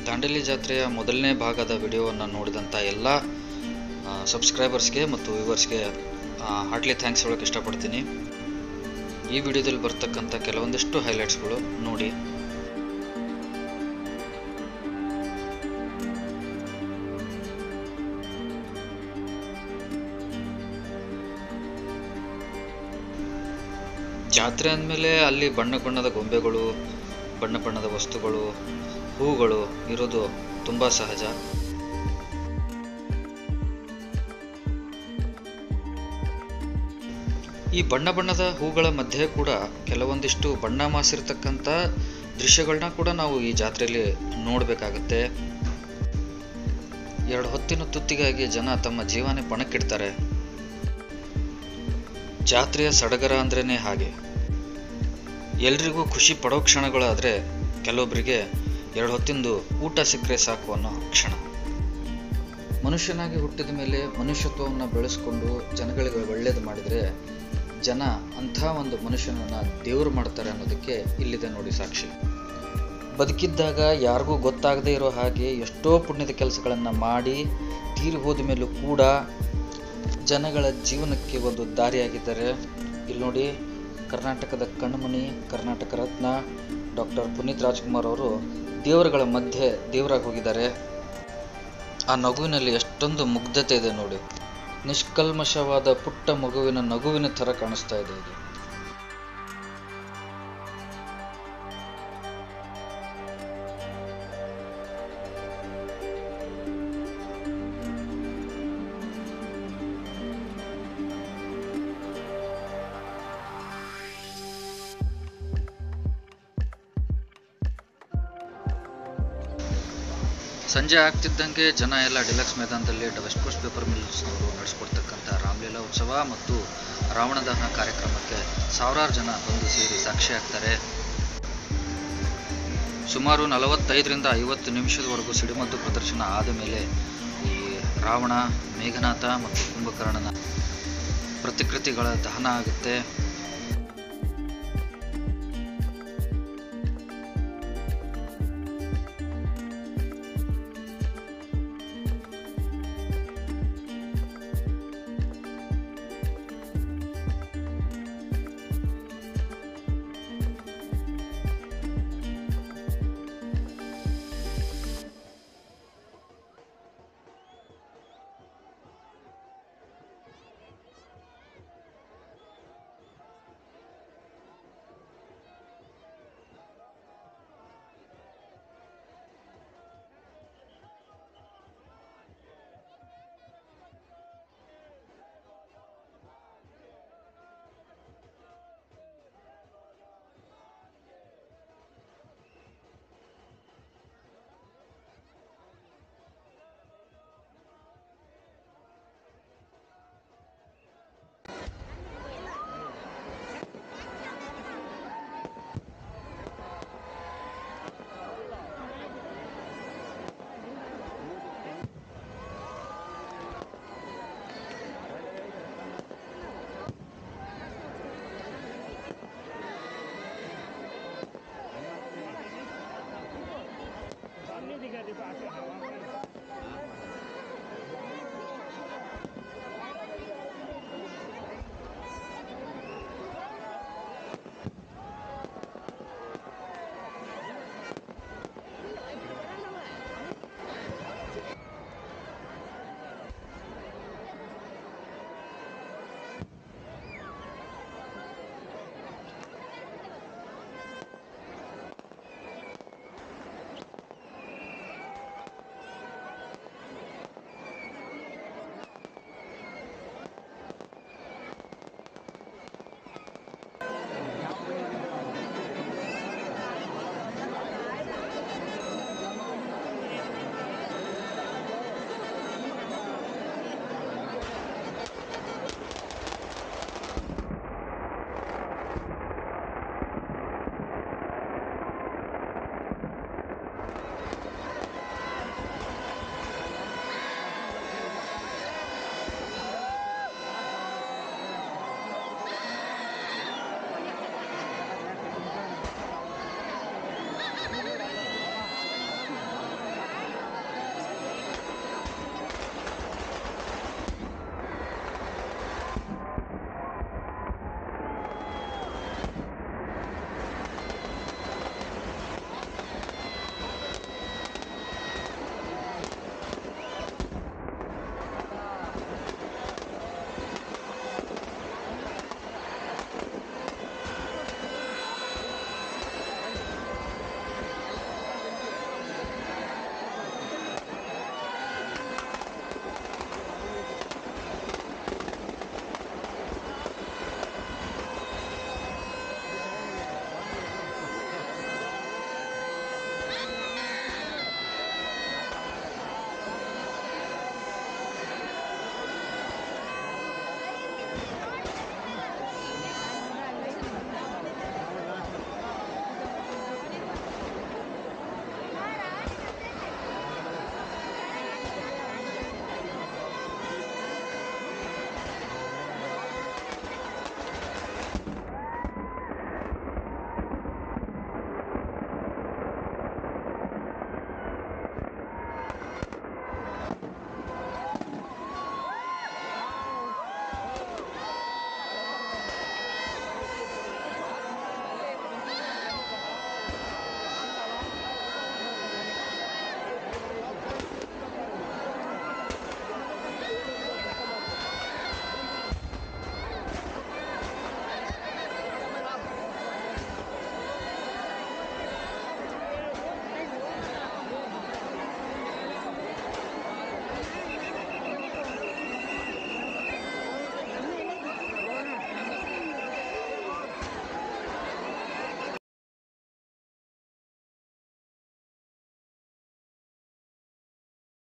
ದಾಂಡೇಲಿ ಜಾತ್ರೆಯ ಮೊದಲನೇ ಭಾಗದ ವಿಡಿಯೋವನ್ನು ನೋಡಿದಂಥ ಎಲ್ಲ ಸಬ್ಸ್ಕ್ರೈಬರ್ಸ್ಗೆ ಮತ್ತು ವ್ಯೂವರ್ಸ್ಗೆ ಹಾರ್ಟ್ಲಿ ಥ್ಯಾಂಕ್ಸ್ ಹೇಳೋಕ್ಕೆ ಇಷ್ಟಪಡ್ತೀನಿ ಈ ವಿಡಿಯೋದಲ್ಲಿ ಬರ್ತಕ್ಕಂಥ ಕೆಲವೊಂದಿಷ್ಟು ಹೈಲೈಟ್ಸ್ಗಳು ನೋಡಿ ಜಾತ್ರೆ ಅಂದಮೇಲೆ ಅಲ್ಲಿ ಬಣ್ಣ ಬಣ್ಣದ ಗೊಂಬೆಗಳು ಬಣ್ಣ ಬಣ್ಣದ ವಸ್ತುಗಳು ಹೂಗಳು ಇರೋದು ತುಂಬ ಸಹಜ ಈ ಬಣ್ಣ ಬಣ್ಣದ ಹೂಗಳ ಮಧ್ಯೆ ಕೂಡ ಕೆಲವೊಂದಿಷ್ಟು ಬಣ್ಣ ಮಾಸಿರ್ತಕ್ಕಂಥ ದೃಶ್ಯಗಳನ್ನ ಕೂಡ ನಾವು ಈ ಜಾತ್ರೆಯಲ್ಲಿ ನೋಡಬೇಕಾಗತ್ತೆ ಎರಡು ಹೊತ್ತಿನ ತುತ್ತಿಗಾಗಿ ಜನ ತಮ್ಮ ಜೀವನೇ ಪಣಕ್ಕಿಡ್ತಾರೆ ಜಾತ್ರೆಯ ಸಡಗರ ಅಂದ್ರೇ ಹಾಗೆ ಎಲ್ರಿಗೂ ಖುಷಿ ಪಡೋ ಕ್ಷಣಗಳಾದರೆ ಕೆಲವೊಬ್ಬರಿಗೆ ಎರಡು ಹೊತ್ತಿಂದು ಊಟ ಸಿಕ್ಕರೆ ಸಾಕು ಅನ್ನೋ ಕ್ಷಣ ಮನುಷ್ಯನಾಗಿ ಹುಟ್ಟಿದ ಮೇಲೆ ಮನುಷ್ಯತ್ವವನ್ನು ಬೆಳೆಸ್ಕೊಂಡು ಜನಗಳಿಗೆ ಒಳ್ಳೇದು ಮಾಡಿದರೆ ಜನ ಅಂಥ ಒಂದು ಮನುಷ್ಯನನ್ನು ದೇವರು ಮಾಡ್ತಾರೆ ಅನ್ನೋದಕ್ಕೆ ಇಲ್ಲಿದೆ ನೋಡಿ ಸಾಕ್ಷಿ ಬದುಕಿದ್ದಾಗ ಯಾರಿಗೂ ಗೊತ್ತಾಗದೇ ಇರೋ ಹಾಗೆ ಎಷ್ಟೋ ಪುಣ್ಯದ ಕೆಲಸಗಳನ್ನು ಮಾಡಿ ತೀರಿ ಹೋದ ಮೇಲೂ ಕೂಡ ಜನಗಳ ಜೀವನಕ್ಕೆ ಒಂದು ದಾರಿಯಾಗಿದ್ದಾರೆ ಇಲ್ಲಿ ನೋಡಿ ಕರ್ನಾಟಕದ ಕಣ್ಮಣಿ ಕರ್ನಾಟಕ ರತ್ನ ಡಾಕ್ಟರ್ ಪುನೀತ್ ರಾಜ್ಕುಮಾರ್ ಅವರು ದೇವರುಗಳ ಮಧ್ಯೆ ದೇವರಾಗಿ ಹೋಗಿದ್ದಾರೆ ಆ ನಗುವಿನಲ್ಲಿ ಎಷ್ಟೊಂದು ಮುಗ್ಧತೆ ಇದೆ ನೋಡಿ ನಿಷ್ಕಲ್ಮಶವಾದ ಪುಟ್ಟ ಮಗುವಿನ ನಗುವಿನ ಥರ ಕಾಣಿಸ್ತಾ ಇದೆ ಇದು ಸಂಜೆ ಆಗ್ತಿದ್ದಂಗೆ ಜನ ಎಲ್ಲ ಡಿಲಕ್ಸ್ ಮೈದಾನದಲ್ಲಿ ವೆಸ್ಟ್ ಕೋಸ್ಟ್ ಪೇಪರ್ ಮಿಲ್ಸ್ನವರು ನಡೆಸ್ಕೊಡ್ತಕ್ಕಂಥ ರಾಮಲೀಲಾ ಉತ್ಸವ ಮತ್ತು ರಾವಣ ದಹನ ಕಾರ್ಯಕ್ರಮಕ್ಕೆ ಸಾವಿರಾರು ಜನ ಬಂದು ಸೇರಿ ಸಾಕ್ಷಿಯಾಗ್ತಾರೆ ಸುಮಾರು ನಲವತ್ತೈದರಿಂದ ಐವತ್ತು ನಿಮಿಷದವರೆಗೂ ಸಿಡಿಮದ್ದು ಪ್ರದರ್ಶನ ಆದ ಮೇಲೆ ಈ ರಾವಣ ಮೇಘನಾಥ ಮತ್ತು ಕುಂಭಕರ್ಣನ ಪ್ರತಿಕೃತಿಗಳ ದಹನ ಆಗುತ್ತೆ सामने दिखा दे पास है